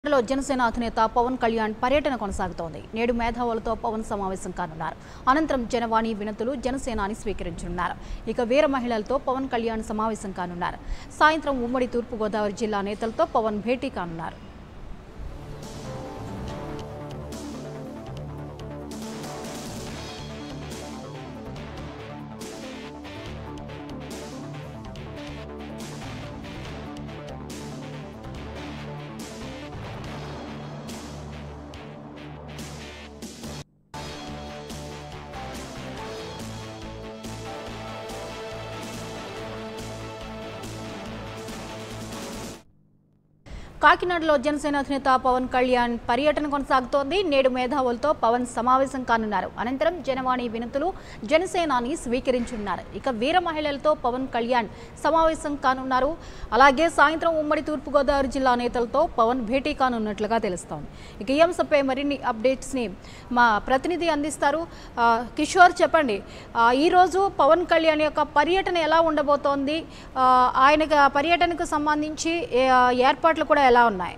లో జనసేన అధినేత పవన్ కళ్యాణ్ పర్యటన కొనసాగుతోంది నేడు మేధావులతో పవన్ సమావేశం కానున్నారు అనంతరం జనవాణి వినతులు జనసేనాని స్వీకరించనున్నారు ఇక వీర మహిళలతో పవన్ కళ్యాణ్ సమావేశం కానున్నారు సాయంత్రం ఉమ్మడి తూర్పుగోదావరి జిల్లా నేతలతో పవన్ భేటీ కానున్నారు కాకినాడలో జనసేన అధినేత పవన్ కళ్యాణ్ పర్యటన కొనసాగుతోంది నేడు మేధావులతో పవన్ సమావేశం కానున్నారు అనంతరం జనవాణి వినతులు జనసేనాని స్వీకరించనున్నారు ఇక వీర మహిళలతో పవన్ కళ్యాణ్ సమావేశం కానున్నారు అలాగే సాయంత్రం ఉమ్మడి తూర్పుగోదావరి జిల్లా నేతలతో పవన్ భేటీ కానున్నట్లుగా తెలుస్తోంది ఇక ఈ అంశంపై మరిన్ని అప్డేట్స్ని మా ప్రతినిధి అందిస్తారు ఆ, కిషోర్ చెప్పండి ఆ, ఈరోజు పవన్ కళ్యాణ్ యొక్క పర్యటన ఎలా ఉండబోతోంది ఆ, ఆయనకు ఆ పర్యటనకు సంబంధించి ఏ, ఆ, ఏర్పాట్లు కూడా ఎలా ఉన్నాయి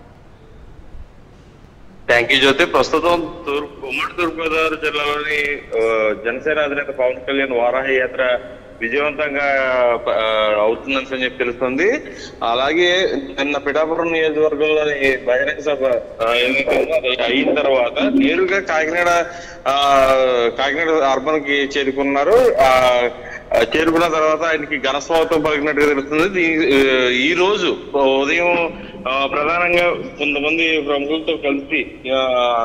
థ్యాంక్ యూ జ్యోతి ప్రస్తుతం తూర్పు ఉమ్మడి తూర్పుగోదావరి జిల్లాలోని ఆ, జనసేన అధినేత పవన్ కళ్యాణ్ వారాహి యాత్ర విజయవంతంగా ఆ, అవుతుందని చెప్పి తెలుస్తుంది అలాగే నిన్న పిఠాపురం నియోజకవర్గంలోని బహిరంగ సభ ఆ, ఏదైతే ఉందో అది అయిన తర్వాత నేరుగా కాకినాడ ఆ, కాకినాడ అర్బన్ కి చేరుకున్నారు ఆ ఆ, చేరుకున్న తర్వాత ఆయనకి ఘన స్వాగతం పలికినట్టుగా తెలుస్తుంది దీ- ఆ, ఈ రోజు ఉదయం ఆ, ప్రధానంగా కొంతమంది ప్రముఖులతో కలిసి ఆ,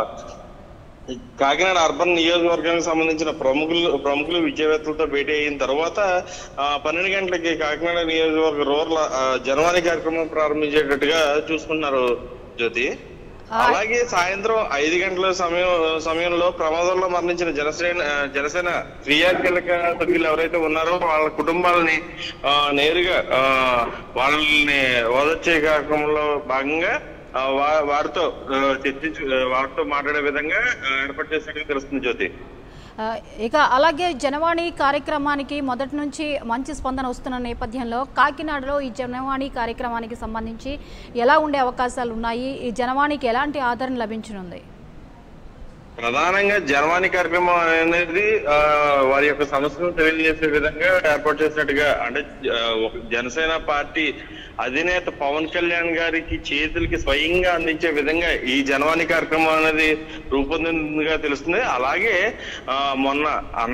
కాకినాడ అర్బన్ నియోజకవర్గానికి సంబంధించిన ప్రముఖులు ప్రముఖులు విద్యావేత్తలతో భేటీ అయిన తర్వాత ఆ, పన్నెండు గంటలకి కాకినాడ నియోజకవర్గ రూరల్ ఆ, జనవాణి కార్యక్రమం ప్రారంభించేటట్టుగా చూసుకుంటున్నారు జ్యోతి అలాగే సాయంత్రం ఐదు గంటల సమయం సమయంలో ప్రమాదంలో మరణించిన జనసేన ఆ, జనసేన క్రియాశీలక సభ్యులు ఎవరైతే ఉన్నారో వాళ్ళ కుటుంబాలని ఆ, నేరుగా ఆ, వాళ్ళని ఓదొచ్చే కార్యక్రమంలో భాగంగా ఆ, వా- వారితో ఆ, చర్చించు ఆ, వారితో మాట్లాడే విధంగా ఆ, ఏర్పాటు చేసినట్టుగా తెలుస్తుంది జ్యోతి ఆ, ఇక అలాగే జనవాణి కార్యక్రమానికి మొదటి నుంచి మంచి స్పందన వస్తున్న నేపథ్యంలో కాకినాడలో ఈ జనవాణి కార్యక్రమానికి సంబంధించి ఎలా ఉండే అవకాశాలు ఉన్నాయి ఈ జనవాణికి ఎలాంటి ఆదరణ లభించనుంది ప్రధానంగా జర్మనీ కార్యక్రమం అనేది ఆ, వారి యొక్క సమస్యను తెలియజేసే విధంగా ఏర్పాటు చేసినట్టుగా అంటే ఆ, ఒక జనసేన పార్టీ అధినేత పవన్ కళ్యాణ్ గారికి చేతులకి స్వయంగా అందించే విధంగా ఈ జనవాణి కార్యక్రమం అనేది రూపొందిందిగా తెలుస్తుంది అలాగే ఆ, మొన్న అన్న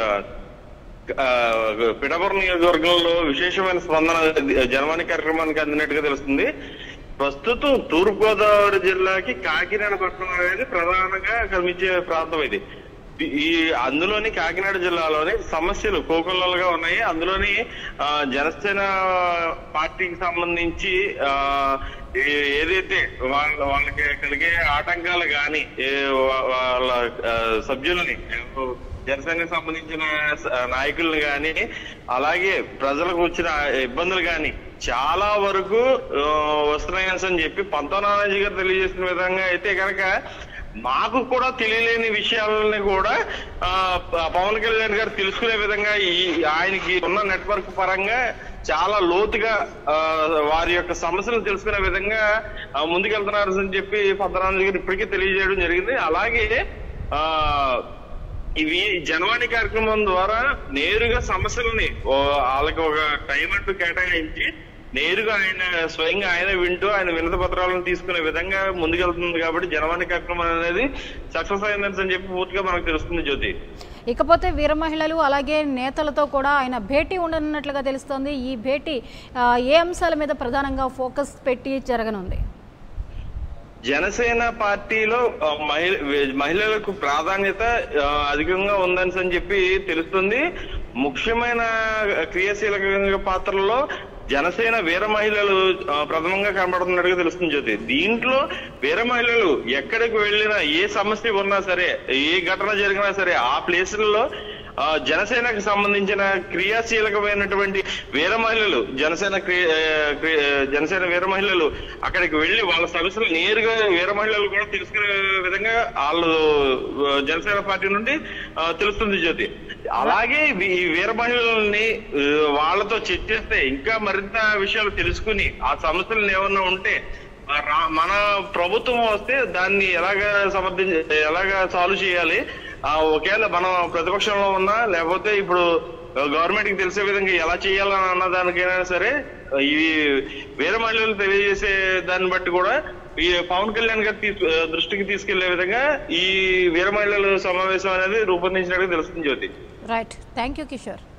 ఆ, ఆ, పిఠాపురం నియోజకవర్గంలో విశేషమైన స్పందన జనవాణి కార్యక్రమానికి అందినట్టుగా తెలుస్తుంది ప్రస్తుతం తూర్పు గోదావరి జిల్లాకి కాకినాడ పట్టణం అనేది ప్రధానంగా కనిపించే ప్రాంతం ఇది ఈ అందులోని కాకినాడ జిల్లాలోని సమస్యలు కోకొల్లలుగా ఉన్నాయి అందులోని ఆ, జనసేన పార్టీకి సంబంధించి ఆ, ఏ- ఏదైతే వాళ్ళ వాళ్ళకి కలిగే ఆటంకాలు గాని ఏ వా- వాళ్ళ ఆ, సభ్యుల్ని జనసేనకు సంబంధించిన స- నాయకుల్ని గాని అలాగే ప్రజలకు వచ్చిన ఇబ్బందులు గాని చాలా వరకు ఆ, వస్తున్నాయని చెప్పి పంతొమ్మిది గారు తెలియజేసిన విధంగా అయితే కనుక మాకు కూడా తెలియలేని విషయాలని కూడా ఆ, ప- పవన్ కళ్యాణ్ గారు తెలుసుకునే విధంగా ఈ ఆయనకి ఉన్న నెట్వర్క్ పరంగా చాలా లోతుగా ఆ, వారి యొక్క సమస్యలను తెలుసుకునే విధంగా ఆ, ముందుకెళ్తున్నారు అని చెప్పి పంతొమ్మిది గారు ఇప్పటికే తెలియజేయడం జరిగింది అలాగే ఆ ఇవి జనవాణి కార్యక్రమం ద్వారా నేరుగా సమస్యలని ఓ, వాళ్ళకి ఒక టైం అంటూ కేటాయించి నేరుగా ఆయన స్వయంగా ఆయన వింటూ ఆయన వినతి పత్రాలను తీసుకునే విధంగా ముందుకెళ్తుంది కాబట్టి జనవాణి కార్యక్రమం అనేది సక్సెస్ అయిందని అని చెప్పి పూర్తిగా మనకు తెలుస్తుంది జ్యోతి ఇకపోతే వీర మహిళలు అలాగే నేతలతో కూడా ఆయన భేటీ ఉండనున్నట్లుగా తెలుస్తోంది ఈ భేటీ ఆ, ఏ అంశాల మీద ప్రధానంగా ఫోకస్ పెట్టి జరగనుంది జనసేన పార్టీలో ఆ, మహి- మహిళలకు ప్రాధాన్యత ఆ, అధికంగా ఉందని అని చెప్పి తెలుస్తుంది ముఖ్యమైన క్రియాశీలక పాత్రలో జనసేన వీర మహిళలు ఆ, ప్రథమంగా కనబడుతున్నట్టుగా తెలుస్తుంది జ్యోతి దీంట్లో వీర మహిళలు ఎక్కడికి వెళ్ళినా ఏ సమస్య ఉన్నా సరే ఏ ఘటన జరిగినా సరే ఆ ప్లేసుల్లో ఆ, జనసేనకు సంబంధించిన క్రియాశీలకమైనటువంటి వీర మహిళలు జనసేన క్రియ- ఆ, క్రియ- ఆ, జనసేన వీర మహిళలు అక్కడికి వెళ్లి వాళ్ళ సమస్యలు నేరుగా వీర మహిళలు కూడా తెలుసుకునే విధంగా వాళ్ళు ఆ, జనసేన పార్టీ నుండి ఆ, తెలుస్తుంది జ్యోతి అలాగే ఈ- ఈ వీర మహిళల్ని ఆ, వాళ్ళతో చర్చిస్తే ఇంకా మరింత విషయాలు తెలుసుకుని ఆ సమస్యలు ఏమన్నా ఉంటే ఆ రా- మన ప్రభుత్వం వస్తే దాన్ని ఎలాగ సమర్థించ ఎలాగ సాల్వ్ చేయాలి ఆ ఒకవేళ మనం ప్రతిపక్షంలో ఉన్నా లేకపోతే ఇప్పుడు గవర్నమెంట్ కి తెలిసే విధంగా ఎలా చేయాలని అన్న దానికైనా సరే ఇది వేరే మహిళలు తెలియజేసే దాన్ని బట్టి కూడా ఈ పవన్ కళ్యాణ్ గారి తీసు- దృష్టికి తీసుకెళ్లే విధంగా ఈ వీర మహిళల సమావేశం అనేది రూపొందించినట్టుగా తెలుస్తుంది Jyothi right thank you Kishore